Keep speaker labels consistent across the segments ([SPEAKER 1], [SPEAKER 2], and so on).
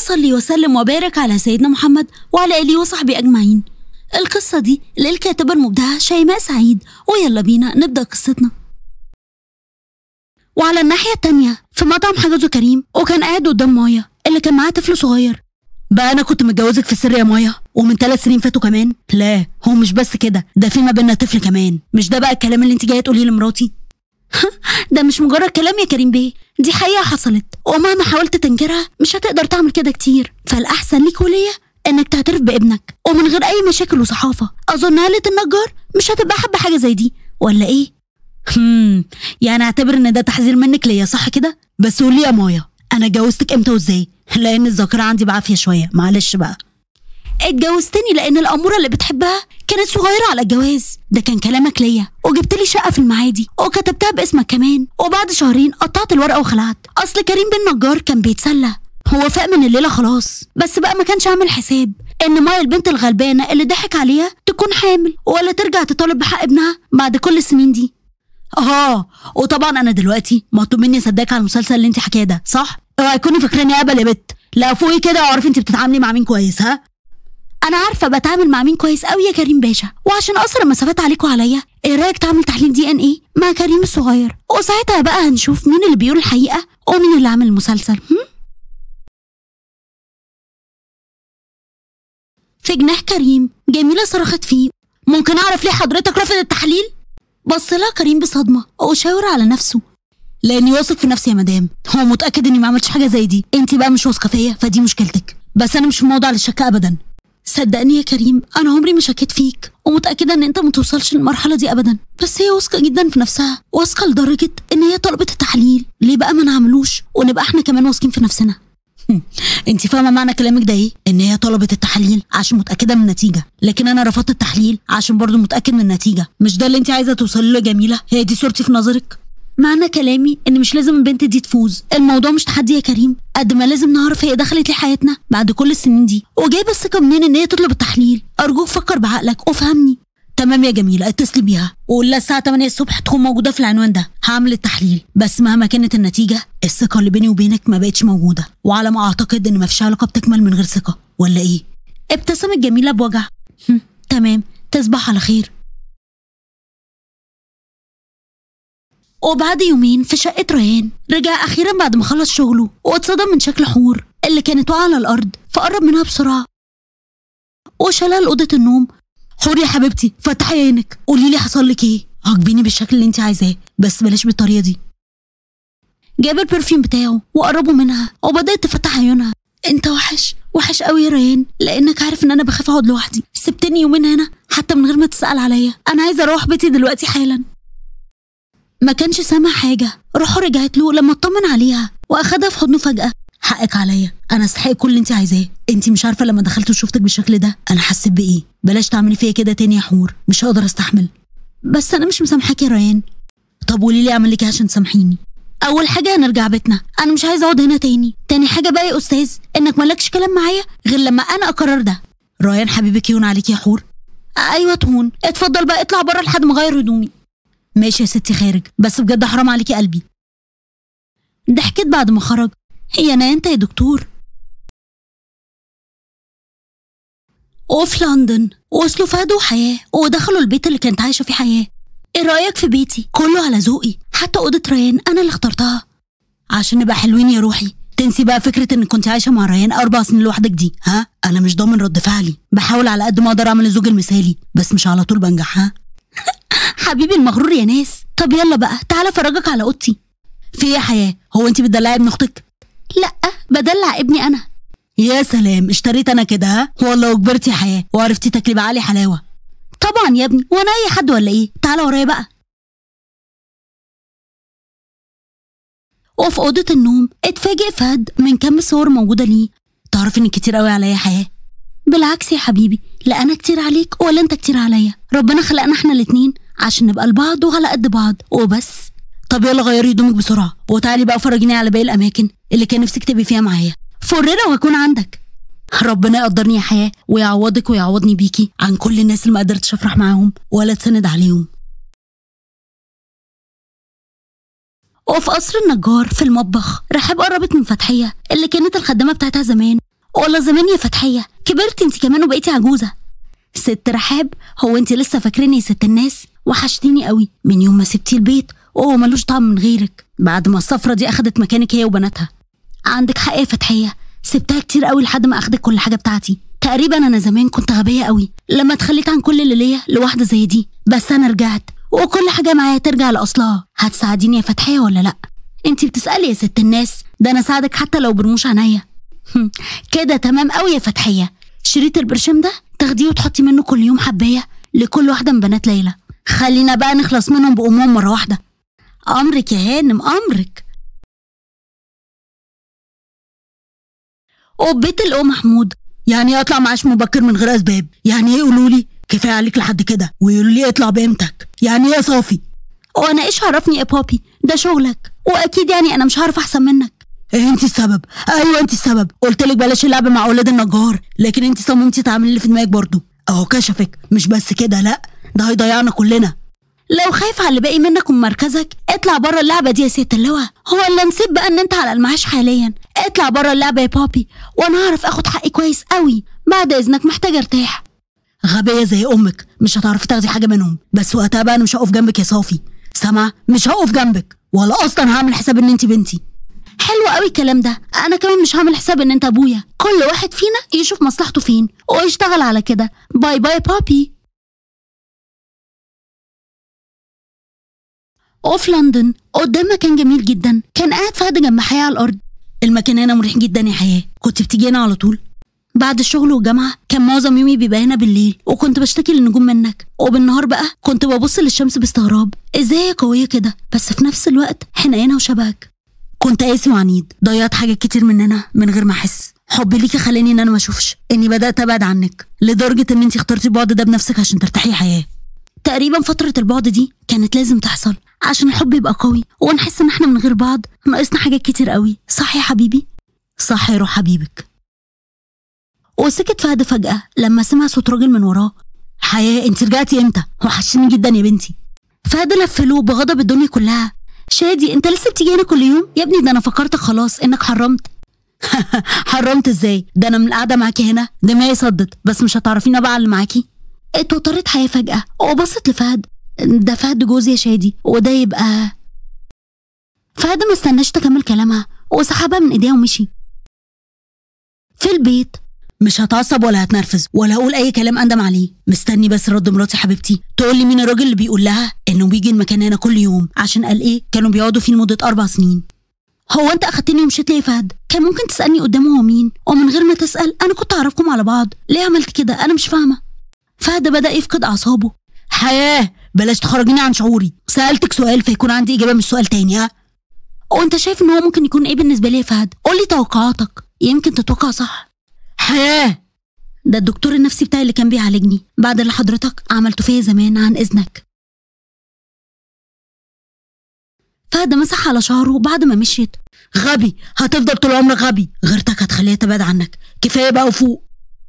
[SPEAKER 1] وأصلي وسلم وبارك على سيدنا محمد وعلى آله وصحبه أجمعين القصة دي للكاتبة المبدعة شيماء سعيد ويلا بينا نبدأ قصتنا وعلى الناحية التانية في مطعم حجزه كريم وكان قاعد قدام مايا اللي كان معاه طفل صغير بقى انا كنت متجوزك في السر يا مايا ومن ثلاث سنين فاتوا كمان لا هو مش بس كده ده في ما بيننا طفل كمان مش ده بقى الكلام اللي انت جايه تقوليه لمراتي ده مش مجرد كلام يا كريم بيه دي حقيقه حصلت ومهما حاولت تنكرها مش هتقدر تعمل كده كتير فالاحسن ليك وليا انك تعترف بابنك ومن غير اي مشاكل وصحافه اظن عيله النجار مش هتبقى حابه حاجه زي دي ولا ايه هم يعني اعتبر ان ده تحذير منك ليا صح كده بس قولي يا مايا انا اتجوزتك امتى وازاي لان الذاكره عندي بعافيه شويه معلش بقى اتجوزتني لان الاموره اللي بتحبها كانت صغيره على الجواز ده كان كلامك ليا وجبت لي شقه في المعادي وكتبتها باسمك كمان وبعد شهرين قطعت الورقه وخلعت اصل كريم بن نجار كان بيتسلى هو فاق من الليله خلاص بس بقى ما كانش عامل حساب ان مايا البنت الغلبانه اللي ضحك عليها تكون حامل ولا ترجع تطالب بحق ابنها بعد كل السنين دي اه وطبعا انا دلوقتي مطلوب مني اصدقك على المسلسل اللي انت حكاه ده صح اوعي تكوني فاكراني هبل يا بت لا فوقي كده واعرفي انت بتتعاملي مع مين كويس ها انا عارفه بتعامل مع مين كويس قوي يا كريم باشا وعشان اقصر المسافات عليكوا عليا ايه رايك تعمل تحليل دي ان ايه مع كريم الصغير وساعتها بقى هنشوف مين اللي بيقول الحقيقه ومين اللي عامل المسلسل هم؟ في جناح كريم جميله صرخت فيه ممكن اعرف ليه حضرتك رافض التحليل بص لها كريم بصدمه وشاور على نفسه لاني واثق في نفسي يا مدام هو متاكد اني ما عملتش حاجه زي دي انت بقى مش واثقه فيا فدي مشكلتك بس انا مش في موضوع للشك ابدا صدقني يا كريم انا عمري ما شكيت فيك ومتاكده ان انت ما توصلش للمرحله دي ابدا بس هي واثقه جدا في نفسها واثقه لدرجه ان هي طلبت التحليل ليه بقى ما نعملوش ونبقى احنا كمان واثقين في نفسنا انت فاهمه معنى كلامك ده ايه ان هي طلبت التحليل عشان متاكده من النتيجه لكن انا رفضت التحليل عشان برضو متاكد من النتيجه مش ده اللي انت عايزه توصلي له يا جميله هي دي صورتي في نظرك معنى كلامي ان مش لازم البنت دي تفوز الموضوع مش تحدي يا كريم قد ما لازم نعرف هي دخلت ليه حياتنا بعد كل السنين دي وجايبه الثقه منين ان هي تطلب التحليل ارجوك فكر بعقلك وفهمني تمام يا جميله اتصلي بيها وقول لها الساعه 8 الصبح تكون موجوده في العنوان ده هعمل التحليل بس مهما كانت النتيجه الثقه اللي بيني وبينك ما بقتش موجوده وعلى ما اعتقد ان مفيش علاقه بتكمل من غير ثقه ولا ايه ابتسمت جميله بوجع هم، تمام تصبح على خير وبعد يومين في شقة ريان رجع أخيرا بعد ما خلص شغله واتصدم من شكل حور اللي كانت واقعة على الأرض فقرب منها بسرعة وشالها لأوضة النوم حور يا حبيبتي فتحي عينك قولي لي حصل لك ايه عاجبيني بالشكل اللي انت عايزاه بس بلاش بالطريقة دي جاب البرفيوم بتاعه وقربوا منها وبدأت تفتح عيونها انت وحش وحش قوي يا ريان لانك عارف ان انا بخاف اقعد لوحدي سبتني يومين هنا حتى من غير ما تسأل عليا انا عايزة اروح بيتي دلوقتي حالا ما كانش سامع حاجة روحه رجعت له لما اطمن عليها واخدها في حضنه فجأة حقك عليا انا استحق كل اللي انت عايزاه انت مش عارفه لما دخلت وشفتك بالشكل ده انا حسيت بايه بلاش تعملي فيا كده تاني يا حور مش هقدر استحمل بس انا مش مسامحاك يا ريان طب قولي لي اعمل لك ايه عشان تسامحيني اول حاجه هنرجع بيتنا انا مش عايزه اقعد هنا تاني تاني حاجه بقى يا استاذ انك مالكش كلام معايا غير لما انا اقرر ده ريان حبيبك يهون عليك يا حور ايوه تهون اتفضل بقى اطلع بره لحد ما اغير هدومي ماشي يا ستي خارج بس بجد حرام عليكي قلبي ضحكت بعد ما خرج هي انا انت يا دكتور وفي لندن وصلوا فادوا حياة ودخلوا البيت اللي كانت عايشة فيه حياة ايه رأيك في بيتي كله على ذوقي حتى أوضة ريان أنا اللي اخترتها عشان نبقى حلوين يا روحي تنسي بقى فكرة انك كنت عايشة مع ريان أربع سنين لوحدك دي ها أنا مش ضامن رد فعلي بحاول على قد ما أقدر أعمل الزوج المثالي بس مش على طول بنجح ها حبيبي المغرور يا ناس طب يلا بقى تعالى افرجك على اوضتي في ايه يا حياه هو انت بتدلعي ابن اختك لا بدلع ابني انا يا سلام اشتريت انا كده ها والله وكبرت يا حياه وعرفتي تاكلي بعلي حلاوه طبعا يا ابني وانا اي حد ولا ايه تعالى ورايا بقى وفي اوضه النوم اتفاجئ فهد من كم صور موجوده ليه تعرف ان كتير قوي عليا حياه بالعكس يا حبيبي لا انا كتير عليك ولا انت كتير عليا ربنا خلقنا احنا الاتنين عشان نبقى لبعض وعلى قد بعض وبس طب يلا غيري هدومك بسرعه وتعالي بقى فرجيني على باقي الاماكن اللي كان نفسك تبقي فيها معايا فرنا وهكون عندك ربنا يقدرني يا حياه ويعوضك ويعوضني بيكي عن كل الناس اللي ما قدرتش افرح معاهم ولا اتسند عليهم وفي قصر النجار في المطبخ رحاب قربت من فتحية اللي كانت الخدامة بتاعتها زمان والله زمان يا فتحيه كبرت انت كمان وبقيتي عجوزه ست رحاب هو انت لسه فاكريني يا ست الناس وحشتيني قوي من يوم ما سبتي البيت وهو ملوش طعم من غيرك بعد ما الصفرة دي اخدت مكانك هي وبناتها عندك حق يا فتحيه سبتها كتير قوي لحد ما اخدت كل حاجه بتاعتي تقريبا انا زمان كنت غبيه قوي لما اتخليت عن كل اللي ليا لواحده زي دي بس انا رجعت وكل حاجه معايا ترجع لاصلها هتساعديني يا فتحيه ولا لا انت بتسالي يا ست الناس ده انا ساعدك حتى لو برموش عينيا هم، كده تمام قوي يا فتحيه شريط البرشام ده تاخديه وتحطي منه كل يوم حبايه لكل واحده من بنات ليلى خلينا بقى نخلص منهم بأمهم مرة واحدة أمرك يا هانم أمرك وبيت الأم محمود يعني ايه اطلع معاش مبكر من غير اسباب يعني ايه يقولوا لي كفايه عليك لحد كده ويقولوا لي اطلع بقيمتك يعني ايه يا صافي وانا ايش عرفني يا بابي ده شغلك واكيد يعني انا مش هعرف احسن منك ايه انت السبب ايوه انت السبب قلت لك بلاش اللعب مع اولاد النجار لكن انت صممتي تعملي اللي في دماغك برضه اهو كشفك مش بس كده لا ده هيضيعنا كلنا لو خايف على اللي باقي منك ومن مركزك اطلع بره اللعبه دي يا ست اللواء هو اللي نسيب بقى ان انت على المعاش حاليا اطلع بره اللعبه يا بابي وانا هعرف اخد حقي كويس قوي بعد اذنك محتاجه ارتاح غبيه زي امك مش هتعرفي تاخدي حاجه منهم بس وقتها بقى انا مش هقف جنبك يا صافي سامعه مش هقف جنبك ولا اصلا هعمل حساب ان انت بنتي حلو قوي الكلام ده انا كمان مش هعمل حساب ان انت ابويا كل واحد فينا يشوف مصلحته فين ويشتغل على كده باي باي بابي وفي لندن قدام مكان جميل جدا كان قاعد فهد جنب حياة على الأرض المكان هنا مريح جدا يا حياة كنت بتيجي هنا على طول بعد الشغل والجامعة كان معظم يومي بيبقى هنا بالليل وكنت بشتكي للنجوم منك وبالنهار بقى كنت ببص للشمس باستغراب ازاي هي قوية كده بس في نفس الوقت حنينة وشبهك كنت قاسي وعنيد ضيعت حاجات كتير مننا من غير ما احس حبي ليكي خلاني ان انا ما اشوفش اني بدات ابعد عنك لدرجه ان انت اخترتي البعد ده بنفسك عشان ترتاحي حياه تقريبا فتره البعد دي كانت لازم تحصل عشان الحب يبقى قوي ونحس ان احنا من غير بعض ناقصنا حاجات كتير قوي صح يا حبيبي صح يا روح حبيبك وسكت فهد فجأة لما سمع صوت راجل من وراه حياة انت رجعتي امتى؟ وحشتني جدا يا بنتي فهد لفله بغضب الدنيا كلها شادي انت لسه بتيجي هنا كل يوم يا ابني ده انا فكرتك خلاص انك حرمت حرمت ازاي ده انا من القعده معاكي هنا دماغي صدت بس مش هتعرفيني بقى اللي معاكي اتوترت حياه فجاه وبصت لفهد ده فهد جوزي يا شادي وده يبقى فهد ما استناش تكمل كلامها وسحبها من ايديها ومشي في البيت مش هتعصب ولا هتنرفز ولا هقول اي كلام اندم عليه مستني بس رد مراتي حبيبتي تقول لي مين الراجل اللي بيقول لها انه بيجي المكان هنا كل يوم عشان قال ايه كانوا بيقعدوا فيه لمده اربع سنين هو انت اخدتني ومشيت ليه يا فهد كان ممكن تسالني قدامه هو مين ومن غير ما تسال انا كنت اعرفكم على بعض ليه عملت كده انا مش فاهمه فهد بدا يفقد اعصابه حياه بلاش تخرجيني عن شعوري سالتك سؤال فيكون عندي اجابه مش سؤال تاني ها وانت شايف ان هو ممكن يكون ايه بالنسبه لي يا فهد قولي توقعاتك يمكن تتوقع صح حياه ده الدكتور النفسي بتاعي اللي كان بيعالجني بعد اللي حضرتك عملته فيا زمان عن اذنك فهد مسح على شعره بعد ما مشيت غبي هتفضل طول عمرك غبي غيرتك هتخليها تبعد عنك كفايه بقى وفوق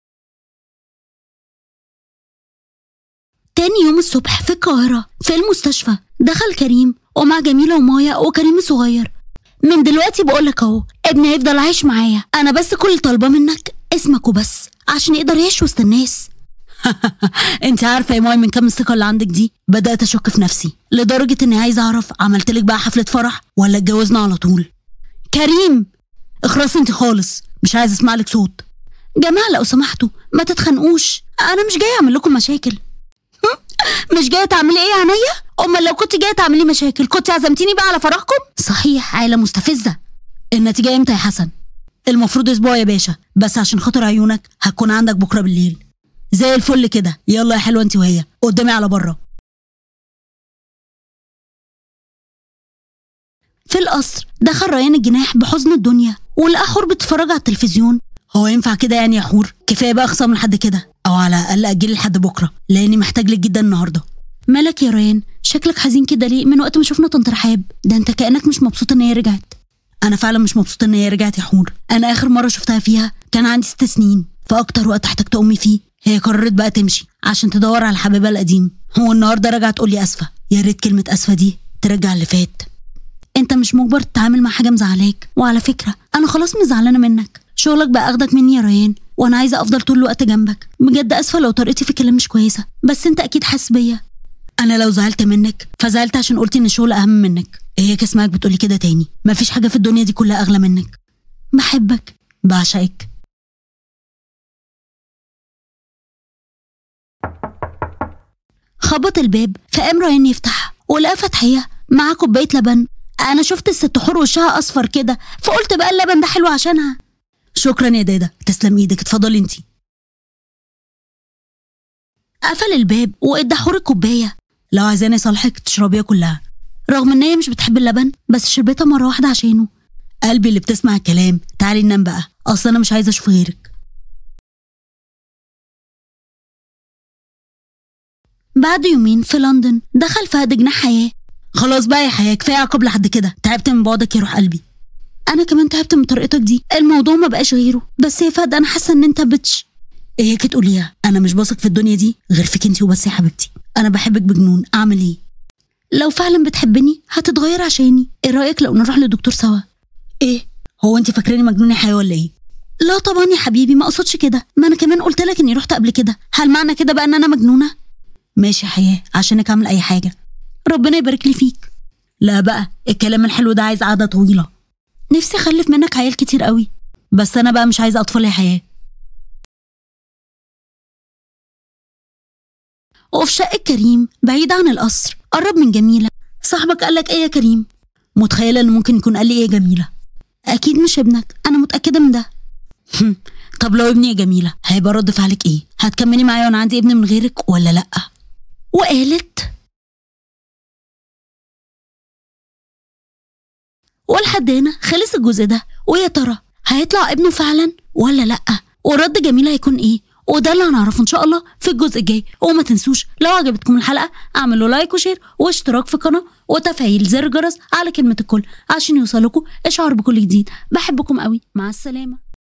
[SPEAKER 1] تاني يوم الصبح في القاهرة في المستشفى دخل كريم ومع جميلة ومايا وكريم الصغير من دلوقتي بقولك اهو ابني هيفضل عايش معايا انا بس كل اللي طالباه منك اسمك وبس عشان يقدر يعيش وسط الناس انت عارفه يا ماي من كام الثقه اللي عندك دي بدات اشك في نفسي لدرجه اني عايزه اعرف عملت لك بقى حفله فرح ولا اتجوزنا على طول كريم اخرسي انت خالص مش عايزه اسمع لك صوت جماعه لو سمحتوا ما تتخانقوش انا مش جايه اعمل لكم مشاكل هم؟ مش جايه تعملي ايه يا عينيا امال لو كنت جايه تعملي مشاكل كنت عزمتيني بقى على فرحكم صحيح عيله مستفزه النتيجه امتى يا حسن المفروض اسبوع يا باشا بس عشان خاطر عيونك هتكون عندك بكره بالليل زي الفل كده يلا يا حلوه انت وهي قدامي على بره في القصر دخل ريان الجناح بحزن الدنيا ولقى حور بتتفرج على التلفزيون هو ينفع كده يعني يا حور كفايه بقى اخصم لحد كده او على الاقل اجلي لحد بكره لاني محتاج لك جدا النهارده مالك يا ريان شكلك حزين كده ليه من وقت ما شفنا طنط رحاب ده انت كانك مش مبسوط ان هي رجعت انا فعلا مش مبسوط ان هي رجعت يا حور انا اخر مره شفتها فيها كان عندي ست سنين فاكتر وقت احتجت امي فيه هي قررت بقى تمشي عشان تدور على حبيبها القديم هو النهارده راجعه تقول لي اسفه يا ريت كلمه اسفه دي ترجع اللي فات انت مش مجبر تتعامل مع حاجه مزعلاك وعلى فكره انا خلاص مش زعلانه منك شغلك بقى اخدك مني يا ريان وانا عايزه افضل طول الوقت جنبك بجد اسفه لو طريقتي في الكلام مش كويسه بس انت اكيد حاسس بيا انا لو زعلت منك فزعلت عشان قلت ان الشغل اهم منك هيك اسمعك بتقولي كده تاني مفيش حاجه في الدنيا دي كلها اغلى منك بحبك بعشقك خبط الباب فقام ريان يفتح ولقى فتحية معاه كوباية لبن أنا شفت الست حور وشها أصفر كده فقلت بقى اللبن ده حلو عشانها شكرا يا دادا تسلم ايدك اتفضلي انتي قفل الباب وادى حور الكوباية لو عايزاني صالحك تشربيها كلها رغم ان هي مش بتحب اللبن بس شربتها مرة واحدة عشانه قلبي اللي بتسمع الكلام تعالي ننام بقى اصل انا مش عايزة اشوف غيرك بعد يومين في لندن دخل فهد جناح حياة خلاص بقى يا حياة كفاية عقاب لحد كده تعبت من بعدك يا روح قلبي انا كمان تعبت من طريقتك دي الموضوع ما بقاش غيره بس يا فهد انا حاسه ان انت بتش اياك تقوليها انا مش واثق في الدنيا دي غير فيك انت وبس يا حبيبتي انا بحبك بجنون اعمل ايه لو فعلا بتحبني هتتغير عشاني ايه رايك لو نروح لدكتور سوا ايه هو انت فاكراني مجنون يا حياه ولا ايه لا طبعا يا حبيبي ما اقصدش كده ما انا كمان قلت لك اني رحت قبل كده هل معنى كده بقى ان انا مجنونه ماشي يا حياه عشانك اعمل اي حاجه ربنا يبارك لي فيك لا بقى الكلام الحلو ده عايز قعده طويله نفسي اخلف منك عيال كتير قوي بس انا بقى مش عايزه اطفال يا حياه وفي شقة كريم بعيد عن القصر قرب من جميلة صاحبك قالك ايه يا كريم متخيلة ان ممكن يكون قال لي ايه يا جميلة اكيد مش ابنك انا متأكدة من ده هم، طب لو ابني يا جميلة هيبقى رد فعلك ايه هتكملي معايا وانا عندي ابن من غيرك ولا لأ وقالت ولحد هنا خلص الجزء ده ويا ترى هيطلع ابنه فعلا ولا لأ ورد جميل هيكون ايه وده اللي هنعرفه ان شاء الله في الجزء الجاي وما تنسوش لو عجبتكم الحلقه اعملوا لايك وشير واشتراك في القناه وتفعيل زر الجرس على كلمه الكل عشان يوصلكوا اشعار بكل جديد بحبكم قوي مع السلامه